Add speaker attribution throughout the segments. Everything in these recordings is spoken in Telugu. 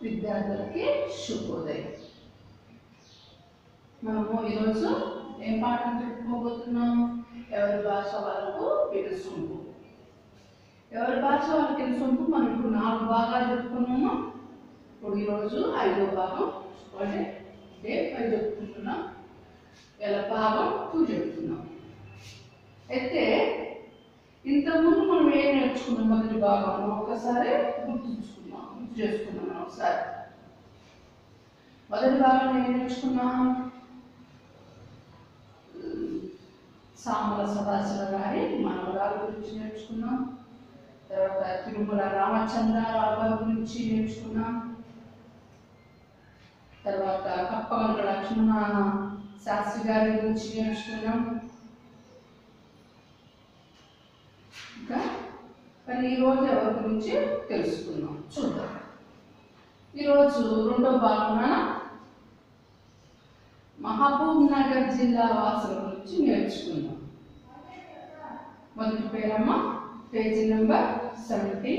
Speaker 1: విద్యార్థులకి శుభోదయం మనము ఈరోజు ఏం పాఠం చెప్పుకోబోతున్నాం ఎవరి భాష వాళ్ళకు తెలుసుకుంటూ ఎవరి భాష వాళ్ళకి తెలుసుకుంటూ మనం ఇప్పుడు నాలుగు భాగాలు చెప్పుకున్నాము ఇప్పుడు ఈరోజు ఐదో భాగం అంటే డే ఫైవ్ చెప్పుకుంటున్నాం ఇలా భాగం టూ చెప్తున్నాం అయితే ఇంతకుముందు మనం ఏం నేర్చుకున్నాం మొదటి భాగంలో ఒకసారి గుర్తుంచుకున్నాం గుర్తు చేసుకున్నాం మనం ఒకసారి మొదటి భాగంలో ఏం నేర్చుకున్నాం ఉమ్, సామల సదాశివ గారి మనవరాల గురించి నేర్చుకున్నాం తర్వాత తిరుమల రామచంద్రరావు గారి గురించి నేర్చుకున్నాం తర్వాత కప్పగంగ లక్ష్మణ శాస్త్రి గారి గురించి నేర్చుకున్నాం ఇంకా మరి ఈరోజు ఎవరి గురించి తెలుసుకుందాం చూద్దాం ఈరోజు రెండో భాగంలో మహబూబ్ నగర్ జిల్లా వాసుల గురించి నేర్చుకుందాం మొదటి పేరమ్మ పేజీ నెంబర్ సెవెంటీ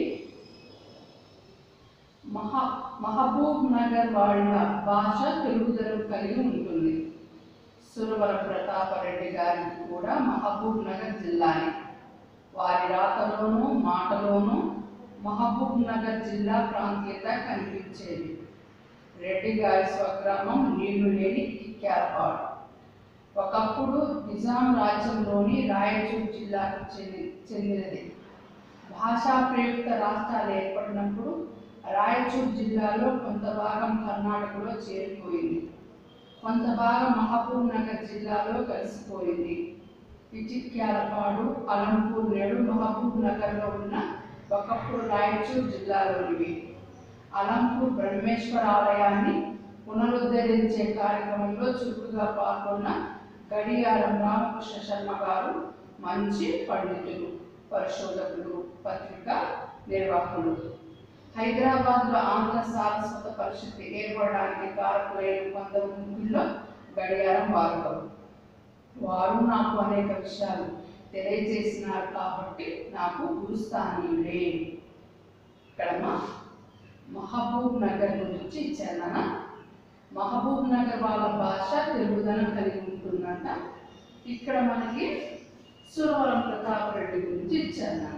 Speaker 1: మహా మహబూబ్ నగర్ వాళ్ళ భాష తెలుగుదనం కలిగి ఉంటుంది సురవర ప్రతాపరెడ్డి గారికి కూడా మహబూబ్ నగర్ జిల్లాని వారి రాతలోనూ మాటలోనూ మహబూబ్ నగర్ జిల్లా ప్రాంతీయత కనిపించేది రెడ్డి గారి స్వగ్రామం నీళ్లు లేని ఇక్యాలపాడు ఒకప్పుడు నిజాం రాజ్యంలోని రాయచూర్ జిల్లాకు చెంది చెందినది భాషా ప్రయుక్త రాష్ట్రాలు ఏర్పడినప్పుడు రాయచూర్ జిల్లాలో కొంత భాగం కర్ణాటకలో చేరిపోయింది కొంత భాగం మహబూబ్ నగర్ జిల్లాలో కలిసిపోయింది ఇచిక్యాలపాడు అలంపూర్ నేడు మహబూబ్ నగర్లో ఉన్న ఒకప్పుడు రాయచూర్ జిల్లాలోనివి అలంపూర్ బ్రహ్మేశ్వర ఆలయాన్ని పునరుద్ధరించే కార్యక్రమంలో చురుకుగా పాల్గొన్న గడియారం రామకృష్ణ శర్మ గారు మంచి పండితులు పరిశోధకులు పత్రిక నిర్వాహకులు హైదరాబాద్లో ఆంధ్ర సారస్వత పరిస్థితి ఏర్పడడానికి కారకులైన కొంతమందిలో గడియారం వారు వారు నాకు అనేక విషయాలు తెలియజేసినారు కాబట్టి నాకు గురుస్థానీయులే ఇక్కడ మా మహబూబ్ నగర్ గురించి ఇచ్చాను నాన్న. మహబూబ్ నగర్ వాళ్ళ భాష తెలుగుదనం కలిగి ఉంటుందంట ఇక్కడ మనకి సురవరం ప్రతాప్ రెడ్డి గురించి ఇచ్చాను నాన్న.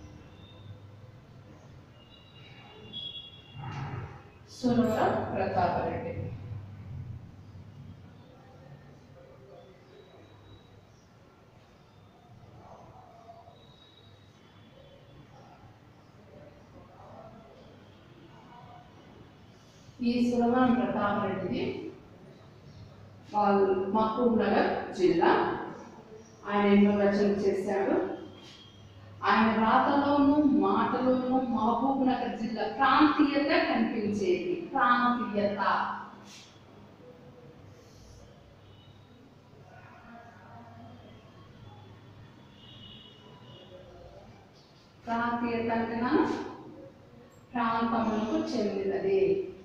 Speaker 1: సురవరం ప్రతాప్ రెడ్డి ఈ సురవరం ప్రతాప్ రెడ్డిది వాళ్ళు మహబూబ్ నగర్ జిల్లా ఆయన ఎన్నో రచన చేశాడు ఆయన రాతలోను మాటలోను మహబూబ్ నగర్ జిల్లా ప్రాంతీయత కనిపించేది ప్రాంతీయత ప్రాంతీయత అంటే నా ప్రాంతములకు చెందినది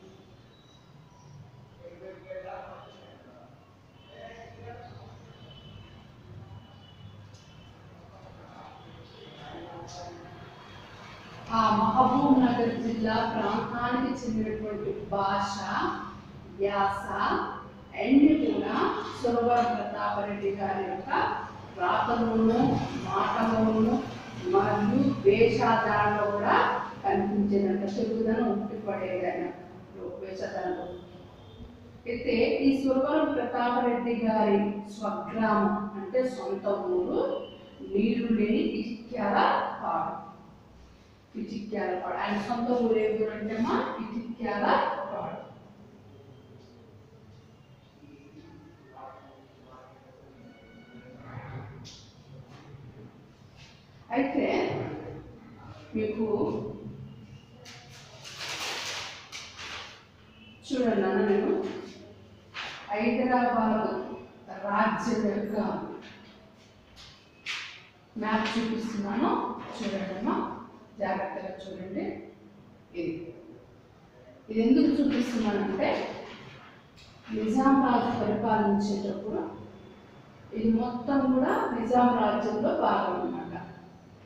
Speaker 1: ఆ మహబూబ్ నగర్ జిల్లా ప్రాంతానికి చెందినటువంటి భాష యాస అన్ని కూడా సురవర ప్రతాపరెడ్డి గారి యొక్క రాతలోను మాటలోను మరియు వేషాధారణలో కూడా కనిపించేదంట తెలుగుదనం ఉట్టిపడేది ఆయన వేషాధారణలో అయితే ఈ సురవరం ప్రతాపరెడ్డి గారి స్వగ్రామం అంటే సొంత ఊరు నీళ్లు లేని ఇచిక్యాల పాడు ఇచిక్యాల పాడు ఆయన సొంత ఊరు ఏ ఊరు అంటే మా ఇచిక్యాల పాడు అయితే మీకు చూడండి అన్న నేను హైదరాబాద్ రాజ్యం యొక్క మ్యాప్ చూపిస్తున్నాను చూడండి అమ్మా జాగ్రత్తగా చూడండి ఇది ఇది ఎందుకు చూపిస్తున్నానంటే నిజాం రాజు పరిపాలించేటప్పుడు ఇది మొత్తం కూడా నిజాం రాజ్యంలో భాగం అన్నమాట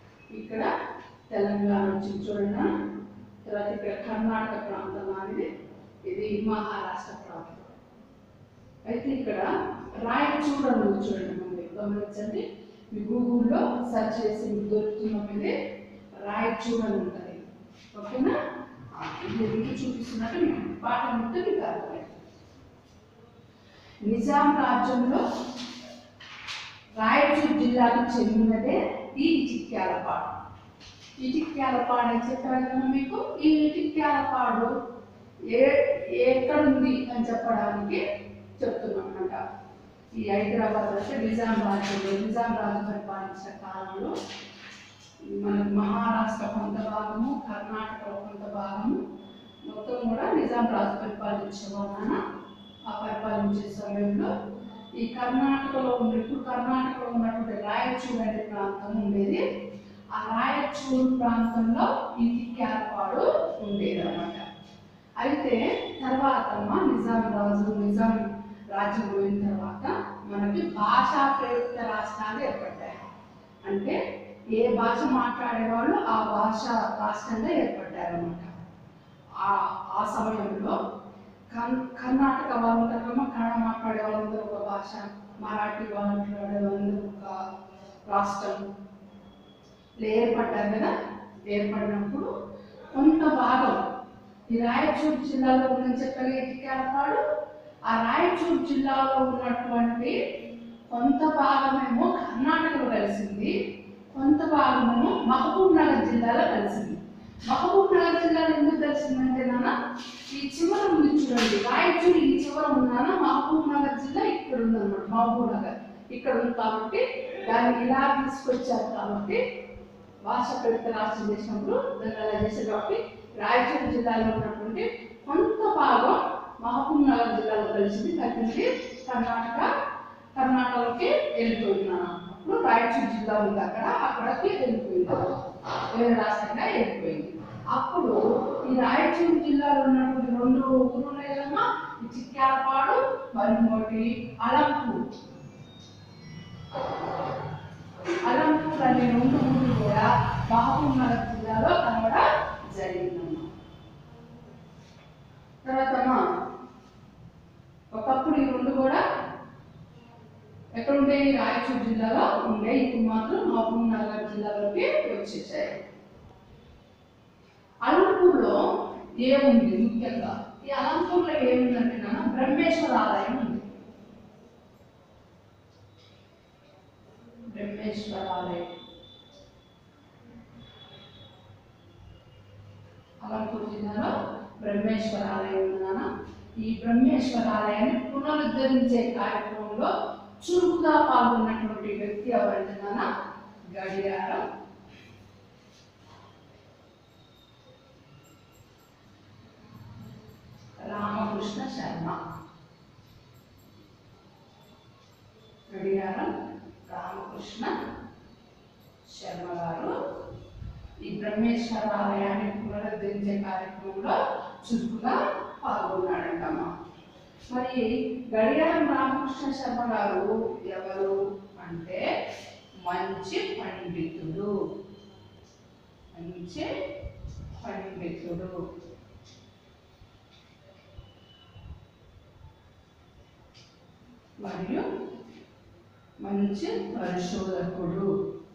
Speaker 1: ఇక్కడ తెలంగాణ నుంచి చూడండి తర్వాత ఇక్కడ కర్ణాటక ప్రాంతం అనేది ఇది మహారాష్ట్ర ప్రాంతం అయితే ఇక్కడ రాయచూడు అని ఉంది చూడండి మనకి గమనించండి మీ గూగుల్లో సెర్చ్ చేసి మీకు దొరుకుతున్న మీద రాయచూడు అని ఉంటుంది ఓకేనా ఆ, ఇది మీకు చూపిస్తున్నట్టు మీకు పాఠం మొత్తం మీకు అర్థమైంది నిజాం రాజ్యంలో రాయచూరు జిల్లాకు చెందినదే ఈ చిక్యాలపాడు ఈ చిక్యాలపాడు అని చెప్పాను కదా మీకు ఈ చిక్యాలపాడు ఏ ఎక్కడుంది అని చెప్పడానికి చెప్తున్నాం అన్నమాట ఈ హైదరాబాద్ అంటే నిజాం రాజ్యంలో నిజాం రాజు పరిపాలించిన కాలంలో మనకు మహారాష్ట్ర కొంత భాగము కర్ణాటక కొంత భాగము మొత్తం కూడా నిజాం రాజు పరిపాలించే వాళ్ళ ఆ పరిపాలించే సమయంలో ఈ కర్ణాటకలో ఉన్న ఇప్పుడు కర్ణాటకలో ఉన్నటువంటి రాయచూరు అనే ప్రాంతం ఉండేది ఆ రాయచూరు ప్రాంతంలో ఈ తిక్యాలపాడు ఉండేది అనమాట అయితే తర్వాత మా నిజాం రాజు నిజాం రాజ్యం పోయిన తర్వాత మనకి భాషా ప్రయుక్త రాష్ట్రాలు ఏర్పడ్డాయి అంటే ఏ భాష మాట్లాడేవాళ్ళు ఆ భాష రాష్ట్రంగా ఏర్పడ్డారన్నమాట ఆ ఆ సమయంలో కన్ కర్ణాటక వాళ్ళందరూ కన్నడ మాట్లాడే వాళ్ళందరూ ఒక భాష మరాఠీ వాళ్ళు మాట్లాడే వాళ్ళందరూ ఒక రాష్ట్రం ఇలా ఏర్పడ్డారు కదా ఏర్పడినప్పుడు కొంత భాగం ఈ రాయచూరు జిల్లాలో ఉందని చెప్పగలిగే టిక్యాలపాడు ఆ రాయచూరు జిల్లాలో ఉన్నటువంటి కొంత భాగమేమో కర్ణాటకలో కలిసింది కొంత భాగమేమో మహబూబ్ నగర్ జిల్లాలో కలిసింది మహబూబ్ నగర్ జిల్లాలో ఎందుకు కలిసిందంటే నాన్న ఈ చివర ఉంది చూడండి రాయచూరు ఈ చివర ఉన్నాన మహబూబ్ నగర్ జిల్లా ఇక్కడ ఉందన్నమాట మహబూబ్ నగర్ ఇక్కడ ఉంది కాబట్టి దాన్ని ఇలా తీసుకొచ్చారు కాబట్టి భాష ప్రయుక్త రాష్ట్రం చేసినప్పుడు దాన్ని అలా చేశారు కాబట్టి రాయచూరు జిల్లాలో ఉన్నటువంటి కొంత భాగం మహబూబ్ నగర్ జిల్లాలో కలిసింది కలిసి కర్ణాటక కర్ణాటకలోకి వెళ్ళిపోతున్నాను అప్పుడు రాయచూరు జిల్లా ఉంది అక్కడ అక్కడికి వెళ్ళిపోయింది వేరే రాష్ట్రంగా వెళ్ళిపోయింది అప్పుడు ఈ రాయచూరు జిల్లాలో ఉన్నటువంటి రెండు ఊరు ఉన్నాయి కదమ్మా ఈ చిక్యాలపాడు మరి ఇంకోటి అలంపూర్ అలంపూర్ అనే రెండు ఊళ్ళు కూడా మహబూబ్ నగర్ జిల్లాలో కలవడం జరిగిందమ్మా తర్వాత అమ్మా ఒకప్పుడు ఈ రెండు కూడా ఎక్కడ ఉండేవి రాయచూరు జిల్లాలో ఉండే ఇప్పుడు మాత్రం మహబూబ్ నగర్ జిల్లాలోకి వచ్చేసాయి అలంపూర్లో ఏముంది ముఖ్యంగా ఈ అలంపూర్లో ఏముందంటే నాన్న బ్రహ్మేశ్వర ఆలయం ఉంది బ్రహ్మేశ్వర ఆలయం అలంపూర్ జిల్లాలో బ్రహ్మేశ్వర ఆలయం ఉంది నాన్న ఈ బ్రహ్మేశ్వర ఆలయాన్ని పునరుద్ధరించే కార్యక్రమంలో చురుకుగా పాల్గొన్నటువంటి వ్యక్తి ఎవరంటే నాన్న గడియారం రామకృష్ణ శర్మ గడియారం రామకృష్ణ శర్మ గారు ఈ బ్రహ్మేశ్వర ఆలయాన్ని పునరుద్ధరించే కార్యక్రమంలో చురుకుగా పాల్గొన్నాడంటమ్మా మరి గడియారం రామకృష్ణ శర్మ గారు ఎవరు అంటే మంచి పండితుడు మంచి పండితుడు మరియు మంచి పరిశోధకుడు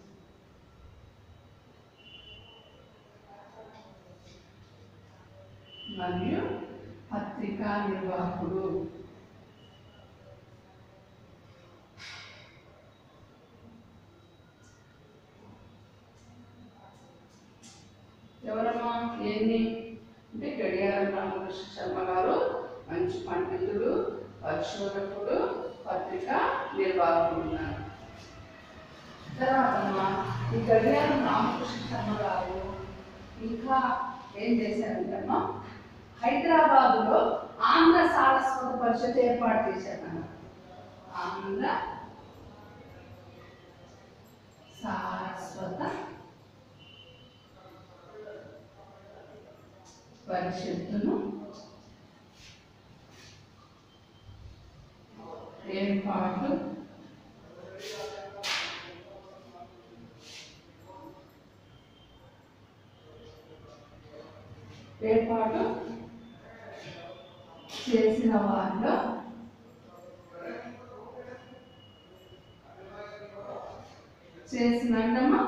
Speaker 1: మరియు పత్రికా నిర్వాహకుడు ఎవరమ్మా ఏంది అంటే గడియారం రామకృష్ణ శర్మ గారు మంచి పండితుడు పరిశోధకుడు పత్రిక నిర్వాహకుడు ఉన్నారు తర్వాత అమ్మా, ఈ గడియారం రామకృష్ణ శర్మ గారు ఇంకా ఏం చేశారంటమ్మా హైదరాబాదులో ఆంధ్ర సారస్వత పరిషత్ ఏర్పాటు చేశారు ఆంధ్ర సారస్వత పరిషత్తును ఏర్పాటు ఏర్పాటు చేసిన వారిలో చేసినట్టమ్మా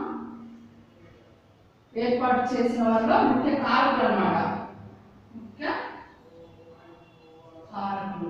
Speaker 1: ఏర్పాటు చేసిన వారిలో ముఖ్య కారకులు అన్నమాట ముఖ్య కారకులు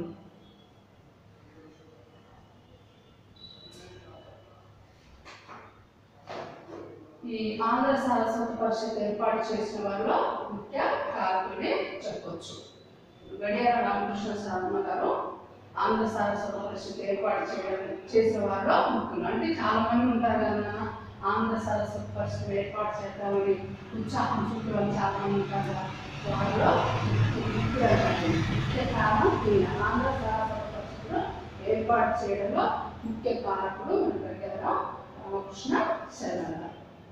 Speaker 1: ఈ ఆంధ్ర సరస్వతి పరిషత్ ఏర్పాటు చేసిన వారిలో ముఖ్య కారకులే చెప్పొచ్చు గడియార రామకృష్ణ శర్మ గారు ఆంధ్ర సరస్వతి పరిషత్ ఏర్పాటు చేయడం చేసిన వారిలో ముఖ్యులు అంటే చాలా మంది ఉంటారు కదా నాన్న, ఆంధ్ర సరస్వతి పరిషత్ ఏర్పాటు చేద్దామని ఉత్సాహం చూపేవాళ్ళు చాలా మంది ఉంటారు కదా వారిలో ముఖ్యులు అన్నమాట. ముఖ్య కారణం ఈయన ఆంధ్ర సరస్వతి పరిషత్ను ఏర్పాటు చేయడంలో ముఖ్య కారకుడు మన గడియార రామకృష్ణ శర్మ గారు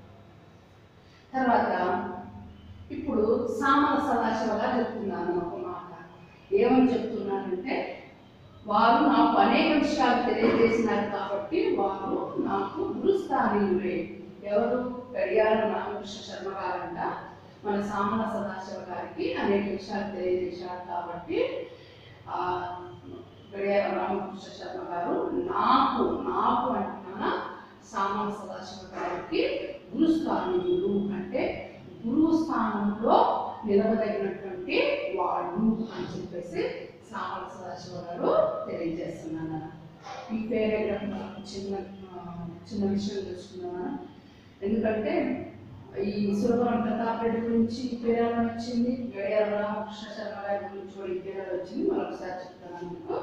Speaker 1: తర్వాత ఇప్పుడు సామల సదాశివగా చెప్తున్నాను ఒక మాట ఏమని చెప్తున్నానంటే వారు నాకు అనేక విషయాలు తెలియజేసినారు కాబట్టి వారు నాకు గురుస్థానీయులే ఎవరు గడియార రామకృష్ణ శర్మ గారంట మన సామల సదాశివ గారికి అనేక విషయాలు తెలియజేశారు కాబట్టి ఆ గడియార రామకృష్ణ శర్మ గారు నాకు నాకు అంటున్నా సామల సదాశివ గారికి గురుస్థానీయులు అంటే గురువు స్థానంలో నిలవదగినటువంటి వాళ్ళు అని చెప్పేసి సామల సదాశివ గారు తెలియజేస్తున్నాను ఈ పేరాగ్రాఫ్ నాకు చిన్న ఆ, చిన్న విషయం తెలుసుకున్నాను ఎందుకంటే ఈ సురవరం ప్రతాప్ రెడ్డి గురించి ఈ పేరు ఎలా వచ్చింది గడియార రామకృష్ణ శర్మ గారి గురించి కూడా ఈ పేరు ఎలా వచ్చింది మరొకసారి చెప్తాను మీకు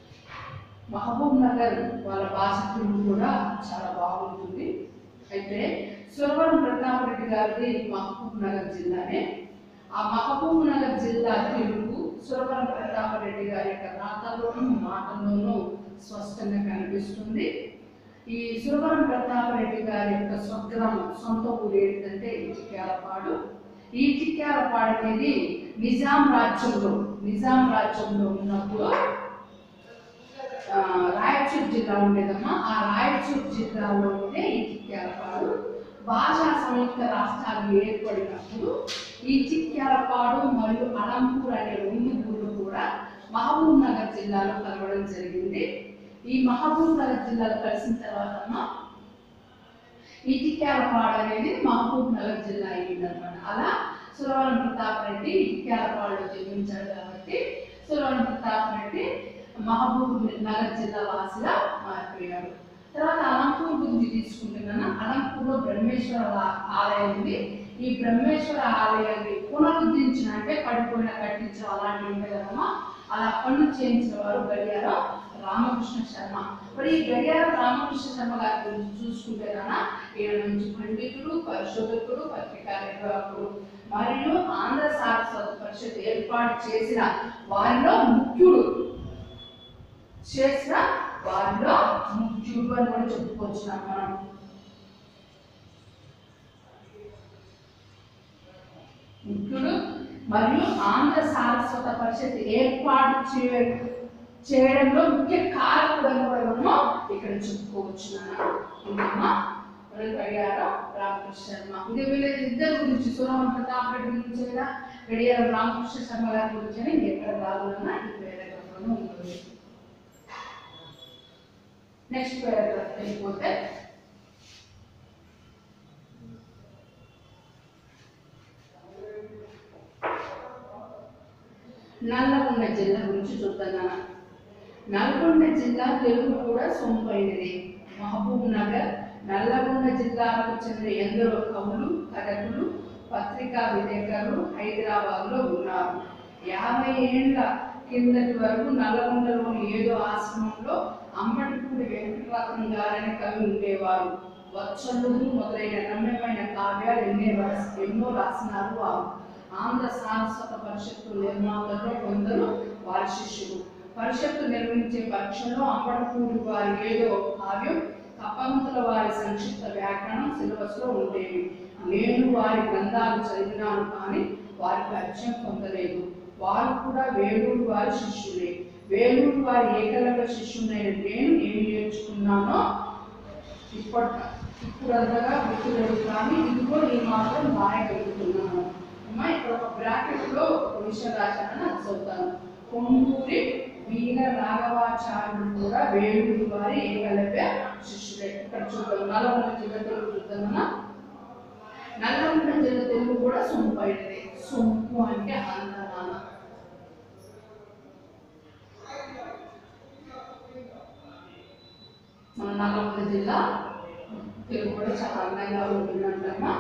Speaker 1: మహబూబ్ నగర్ వాళ్ళ భాష తెలుగు కూడా చాలా బాగుంటుంది అయితే సురవరం ప్రతాప్ రెడ్డి గారిది మహబూబ్ నగర్ జిల్లానే ఆ మహబూబ్ నగర్ జిల్లా తెలుగు సురవరం ప్రతాప్ రెడ్డి గారి యొక్క రాతలోనూ మాటల్లోనూ స్పష్టంగా కనిపిస్తుంది ఈ సురవరం ప్రతాప్ రెడ్డి గారి యొక్క స్వగ్రామం సొంత ఊరు ఏంటంటే ఇటిక్యాలపాడు ఈ ఇటిక్యాలపాడు అనేది నిజాం రాజ్యంలో నిజాం రాజ్యంలో ఉన్నప్పుడు ఆ, రాయచూర్ జిల్లా ఉండేదమ్మా ఆ రాయచూర్ జిల్లాలో ఉండే ఈ చిక్యాలపాడు భాషా సంయుక్త రాష్ట్రాలు ఏర్పడినప్పుడు ఈ చిక్యాలపాడు మరియు అలంపూర్ అనే రెండు ఊళ్ళు కూడా మహబూబ్ నగర్ జిల్లాలో కలవడం జరిగింది ఈ మహబూబ్ నగర్ జిల్లాలో కలిసిన తర్వాత అమ్మా ఈ చిక్యాలపాడు అనేది మహబూబ్ నగర్ జిల్లా అయింది అనమాట అలా సురవరం ప్రతాప్ రెడ్డి చిక్యాలపాడులో జన్మించాడు కాబట్టి సురవరం ప్రతాప్ రెడ్డి మహబూబ్ నగర్ జిల్లా వాసిగా మారిపోయాడు తర్వాత అలంపూర్ గురించి తీసుకుంటున్నాను అలంపూర్లో బ్రహ్మేశ్వర ఆ- ఆలయం ఉంది ఈ బ్రహ్మేశ్వర ఆలయాన్ని పునరుద్ధరించిన అంటే పడిపోయిన కట్టించడం అలాంటివి ఉంటాయి కదమ్మా అలా పనులు చేయించిన వారు గడియారం రామకృష్ణ శర్మ మరి ఈ గడియారం రామకృష్ణ శర్మ గారి గురించి చూసుకుంటే కన్నా ఈయన మంచి పండితుడు పరిశోధకుడు పత్రికా నిర్వాహకుడు మరియు ఆంధ్ర సారస్వత పరిషత్ ఏర్పాటు చేసిన వారిలో ముఖ్యుడు చేసిన వారిలో ముఖ్యుడు అని కూడా చెప్పుకోవచ్చు మనం ముఖ్యుడు మరియు ఆంధ్ర సారస్వత పరిషత్ ఏర్పాటు చే చేయడంలో ముఖ్య కారకుడు అని కూడా మనము ఇక్కడ చెప్పుకోవచ్చు నాన్న గడియారం రామకృష్ణ శర్మ ఇది వీళ్ళ ఇద్దరు గురించి సురవరం ప్రతాప్ రెడ్డి గురించి అయినా గడియారం రామకృష్ణ శర్మ గారి గురించి అయినా ఇది ఎక్కడ రాదులన్నా ఈ పేరాగ్రాఫ్లోనే ఉంటుంది నెక్స్ట్ పేరాగ్రాఫ్ వెళ్ళిపోతే నల్లగొండ జిల్లా గురించి చూద్దాం నల్గొండ జిల్లా తెలుగు కూడా సొంపైనది మహబూబ్ నగర్ నల్లగొండ జిల్లాకు చెందిన ఎందరో కవులు కథకులు పత్రికా విలేకరులు హైదరాబాద్లో ఉన్నారు యాభై ఏళ్ల కిందటి వరకు నల్లగొండలోని ఏదో ఆశ్రమంలో అంబటిపూడి వెంకటరత్నం గారని కవి ఉండేవారు వచ్చలుగు మొదలైన రమ్యమైన కావ్యాలు ఎన్నే రాసి ఎన్నో రాసినారు వారు ఆంధ్ర సారస్వత పరిషత్తు నిర్మాతల్లో కొందరు వారి శిష్యులు పరిషత్తు నిర్వహించే పరీక్షలో అంబడపూడి వారి ఏదో కావ్యం కప్పంతుల వారి సంక్షిప్త వ్యాకరణం సిలబస్ లో ఉండేవి నేను వారి గ్రంథాలు చదివినాను కానీ వారి పరిచయం పొందలేదు వారు కూడా వేలూరు వారి శిష్యులే వేలూరు వారి ఏకలవ్య శిష్యుడైన నేను ఏమి నేర్చుకున్నానో ఇప్పటి ఇప్పుడు అంతగా గుర్తులేదు కానీ ఇదిగో ఈ మాత్రం రాయగలుగుతున్నాను అమ్మా ఇక్కడ ఒక బ్రాకెట్ లో ఒక విషయం రాశానని అది చదువుతాను కొండూరి వీర రాఘవాచార్యుడు కూడా వేణుడి వారి ఏకలవ్య శిష్యుడే ఇక్కడ చూద్దాం నల్లగొండ జిల్లా తెలుగు చూద్దామన్నా నల్లగొండ జిల్లా తెలుగు కూడా సొంపు అయినది సొంపు అంటే అందమాన మన నల్లగొండ జిల్లా తెలుగు కూడా చాలా అందంగా ఉంటుందంటమ్మా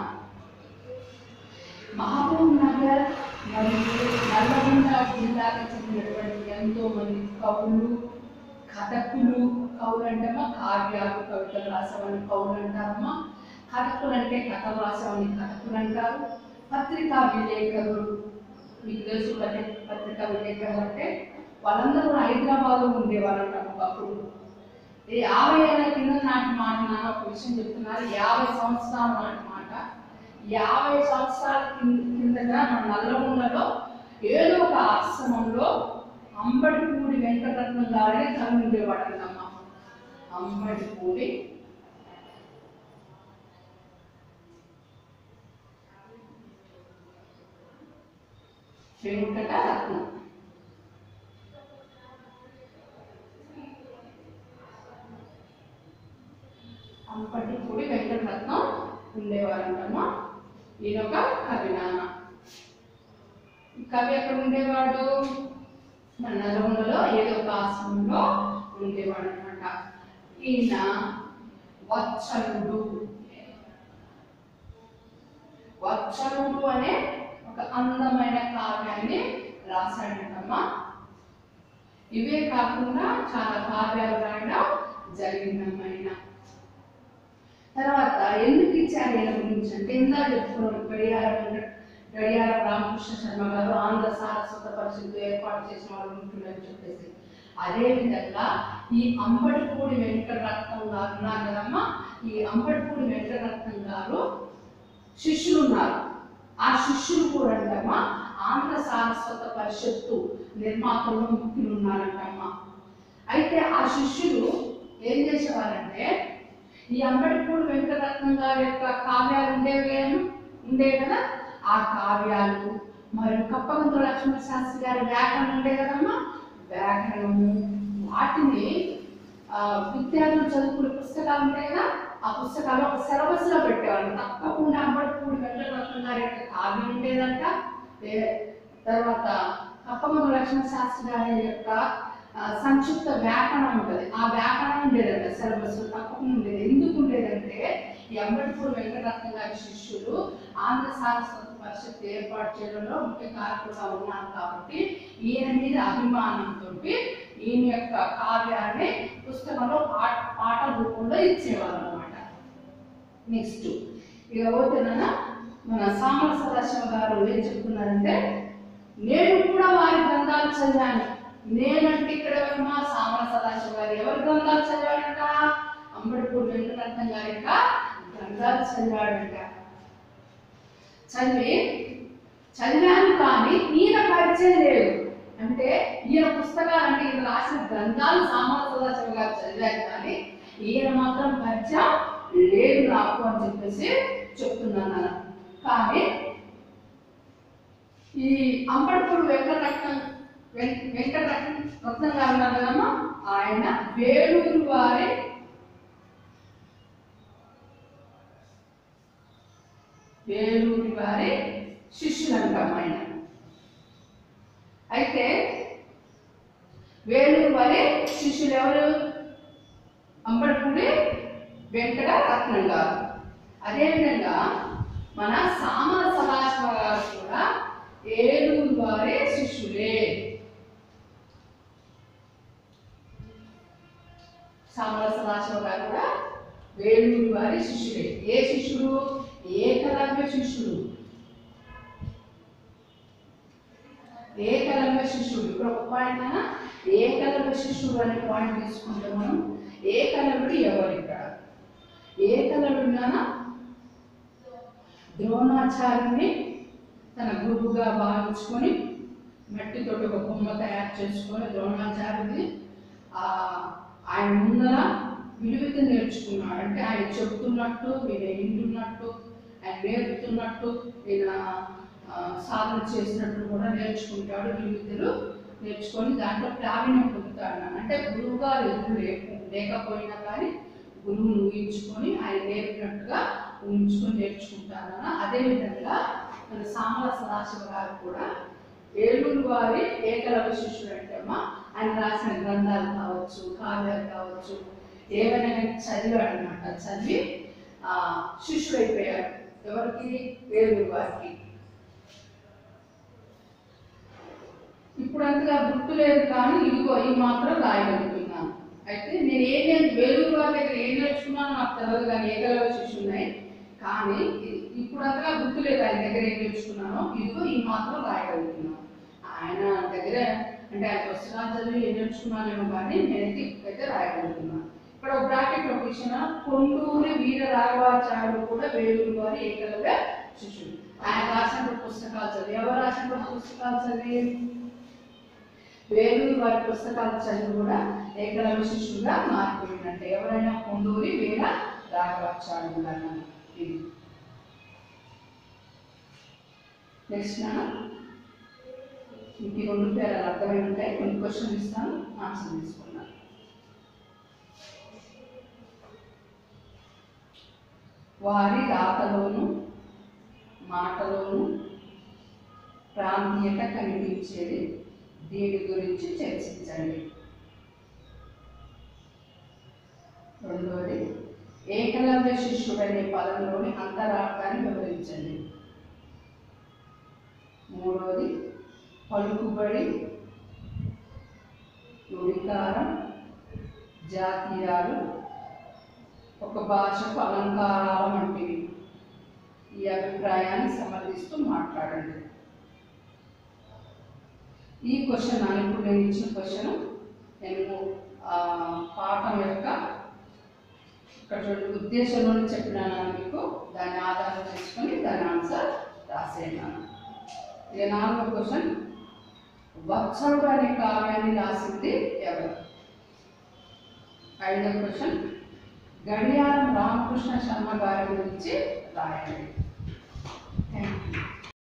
Speaker 1: మహబూబ్ నగర్ మరియు నల్లగొండ జిల్లాకు చెందినటువంటి ఎంతో మంది కవులు కథకులు కవులు అంటేమా కావ్యాలు కవితలు రాసేవాళ్ళని కవులు అంటారమ్మా కథకులు అంటే కథలు రాసేవాళ్ళని కథకులు అంటారు పత్రికా విలేకరులు మీకు తెలుసు కదా పత్రికా విలేకరులు అంటే వాళ్ళందరూ కూడా హైదరాబాద్లో ఉండేవాళ్ళు అంటారు ఒకప్పుడు ఈ యాభై ఏళ్ళ కింద నాటి మాట నాన్న ఒక విషయం చెప్తున్నారు యాభై సంవత్సరాల నాటి మాట యాభై సంవత్సరాల కింద కిందట మన నల్లగొండలో ఏదో ఒక ఆశ్రమంలో అంబడిపూడి వెంకటరత్నం గారిని కవి ఉండేవాడంటమ్మ అంబడిపూడి వెంకటరత్నం అంబడిపూడి వెంకటరత్నం ఉండేవారంటమ్మా ఈయన ఒక కవి నాన్న ఈ కవి ఎక్కడ ఉండేవాడు మన నల్గొండలో ఏదో ఒక ఆశ్రమంలో ఉండేవాడు అనమాట ఈయన వత్సలుడు వత్సలుడు అనే ఒక అందమైన కావ్యాన్ని రాశాడంటమ్మా ఇవే కాకుండా చాలా కావ్యాలు రాయడం జరిగిందమ్మా ఆయన తర్వాత ఎందుకు ఇచ్చారు ఈయన గురించి అంటే ఇందా చెప్పుకున్నాం గడియారం వెంకట- గడియారం రామకృష్ణ శర్మ గారు ఆంధ్ర సారస్వత పరిషత్తు ఏర్పాటు చేసిన వాళ్ళు ఉంటుందని చెప్పేసి అదే విధంగా ఈ అంబడిపూడి వెంకటరత్నం గారు ఉన్నారు కదమ్మా ఈ అంబడిపూడి వెంకటరత్నం గారు శిష్యులు ఉన్నారు ఆ శిష్యులు కూడా అంటమ్మా ఆంధ్ర సారస్వత పరిషత్తు నిర్మాతల్లో ముఖ్యులు ఉన్నారంటమ్మా అయితే ఆ శిష్యులు ఏం చేసేవారంటే ఈ అంబడిపూడి వెంకటరత్నం గారి యొక్క కావ్యాలు ఉండేవి కదా ఉండేవి కదా ఆ కావ్యాలు మరియు కప్పగంతు లక్ష్మణ శాస్త్రి గారి వ్యాకరణం ఉండే కదమ్మా వ్యాకరణము వాటిని ఆ, విద్యార్థులు చదువుకునే పుస్తకాలు ఉంటాయి కదా ఆ పుస్తకాలు ఒక సిలబస్ లో పెట్టేవాళ్ళు తప్పకుండా అంబడిపూడి వెంకటరత్నం గారి యొక్క కావ్యం ఉండేదంట ఏ- తర్వాత కప్పగంతు లక్ష్మణ శాస్త్రి గారి యొక్క ఆ, సంక్షిప్త వ్యాకరణం ఉంటుంది ఆ వ్యాకరణం ఉండేదంట సిలబస్ తప్పకుండా ఉండేది ఎందుకు ఉండేదంటే ఈ అంబడిపూడి వెంకటరత్నం గారి శిష్యులు ఆంధ్ర సారస్వత పరిషత్ ఏర్పాటు చేయడంలో ముఖ్య కారకులుగా ఉన్నారు కాబట్టి ఈయన మీద అభిమానంతో ఈయన యొక్క కావ్యాన్ని పుస్తకంలో పాట పాట రూపంలో ఇచ్చేవారు అనమాట నెక్స్ట్ ఇక పోతేనా మన సామల సదాశివ గారు ఏం చెప్తున్నారంటే నేను కూడా వారి గ్రంథాలు చదివాను నేనంటే ఇక్కడ మా సామల సదాశివ గారు ఎవరి గ్రంథాలు చదివాడంట అంబడిపూడి వెంకటరత్నం గారి యొక్క గ్రంథాలు చదివాడంట చదివి చదివాను కానీ ఈయన పరిచయం లేదు అంటే ఈయన పుస్తకాలు అంటే ఈయన రాసిన గ్రంథాలు సామాన్య సదాశివ గారు చదివారు కానీ ఈయన మాత్రం పరిచయం లేదు నాకు అని చెప్పేసి చెప్తున్నాను అన్న. కానీ ఈ అంబడిపూడి వెంకటరత్నం వెం- వెంకటరత్నం రత్నం గారు ఉన్నారు కదమ్మా ఆయన వేలూరు వారి వేలూరి వారి శిష్యులు అంటాం ఆయన అయితే వేలూరు వారి శిష్యులు ఎవరు అంబడిపూడి వెంకట రత్నం గారు అదేవిధంగా మన సామల సదాశివ గారు కూడా ఏలూరు వారి శిష్యులే సామల సదాశివ గారు కూడా వేలూరు వారి శిష్యులే ఏ శిష్యుడు ఏకలవ్య శిష్యుడు ఏకలవ్య శిష్యుడు ఇప్పుడు ఒక పాయింట్ అన్న ఏకలవ్య శిష్యుడు అనే పాయింట్ తీసుకుంటే మనం ఏకలవ్యుడు ఎవరు ఇక్కడ ఏకలవ్యుడు ద్రోణాచార్యుని తన గురువుగా భావించుకొని మట్టితో ఒక బొమ్మ తయారు చేసుకొని ద్రోణాచార్యుని ఆ ఆయన ముందర విలువిత నేర్చుకున్నాడు అంటే ఆయన చెప్తున్నట్టు ఈయన వింటున్నట్టు ఆయన నేర్పుతున్నట్టు ఈయన ఆ, సాధన చేసినట్టు కూడా నేర్చుకుంటాడు విలువితలు నేర్చుకొని దాంట్లో ప్రావీణ్యం పొందుతాడు అంటే గురువు గారు ఎదురు లేకు లేకపోయినా కానీ గురువును ఊహించుకొని ఆయన నేర్పినట్టుగా ఊహించుకొని నేర్చుకుంటానన్న అదేవిధంగా మన సామల సదాశివ గారు కూడా ఏలూరు వారి ఏకలవ్య శిష్యుడు అంటే అమ్మ ఆయన రాసిన గ్రంథాలు కావచ్చు కావ్యాలు కావచ్చు ఏమైనా కానీ చదివాడు అనమాట చదివి ఆ, శిష్యుడైపోయాడు ఎవరికి ఏలూరు వారికి ఇప్పుడు అంతగా గుర్తు లేదు కానీ ఇదిగో ఈ మాత్రం రాయగలుగుతున్నాను అయితే నేను ఏం నేర్చు వేలూరు వారి దగ్గర ఏం నేర్చుకున్నానో నాకు తెలియదు కానీ ఏకలవ్య శిష్యులు ఉన్నాయి కానీ ఇ- ఇప్పుడు అంతగా గుర్తు లేదు ఆయన దగ్గర ఏం నేర్చుకున్నానో ఇదిగో ఈ మాత్రం రాయగలుగుతున్నాను ఆయన దగ్గర అంటే ఆయన పుస్తకాలు చదివి ఏం నేర్చుకున్నానేమో కానీ నేనైతే అయితే రాయగలుగుతున్నాను ఇక్కడ ఒక బ్రాకెట్ ఒక విషయం కొండూరి వీర రాఘవాచార్యుడు కూడా వేలూరు వారి ఏకలవ్య శిష్యుడు ఆయన రాసిన పుస్తకాలు చదివి ఎవరు రాసిన పుస్తకాలు చదివి వేలూరు వారి పుస్తకాలు చదివి కూడా ఏకలవ్య శిష్యుడుగా మారిపోయిందంటే ఎవరైనా కొండూరి వీర రాఘవాచార్యుడు అన్నాను ఇది నెక్స్ట్ నాన్న మీకు ఈ రెండు పేరాలు అర్థమై ఉంటాయి కొన్ని క్వశ్చన్ ఇస్తాను ఆన్సర్ తీసుకున్నాను వారి రాతలోను మాటలోను ప్రాంతీయత కనిపించేది దీని గురించి చర్చించండి రెండవది ఏకలవ్య శిష్యుడనే పదంలోని అంతరార్థాన్ని వివరించండి మూడవది పలుకుబడి నుడికారం జాతీయాలు ఒక భాషకు అలంకారాలు వంటివి ఈ అభిప్రాయాన్ని సమర్థిస్తూ మాట్లాడండి ఈ క్వశ్చన్ అని ఇప్పుడు నేను ఇచ్చిన క్వశ్చన్ నేను ఆ, పాఠం యొక్క ఇక్కడ చూడండి ఉద్దేశంలో చెప్పినాను మీకు దాన్ని ఆధారం చేసుకొని దాని ఆన్సర్ రాసేనాను ఇక నాలుగో క్వశ్చన్ వత్సరుడు అనే కావ్యాన్ని రాసింది ఎవరు ఐదవ క్వశ్చన్ గడియారం రామకృష్ణ శర్మ గారి గురించి రాయండి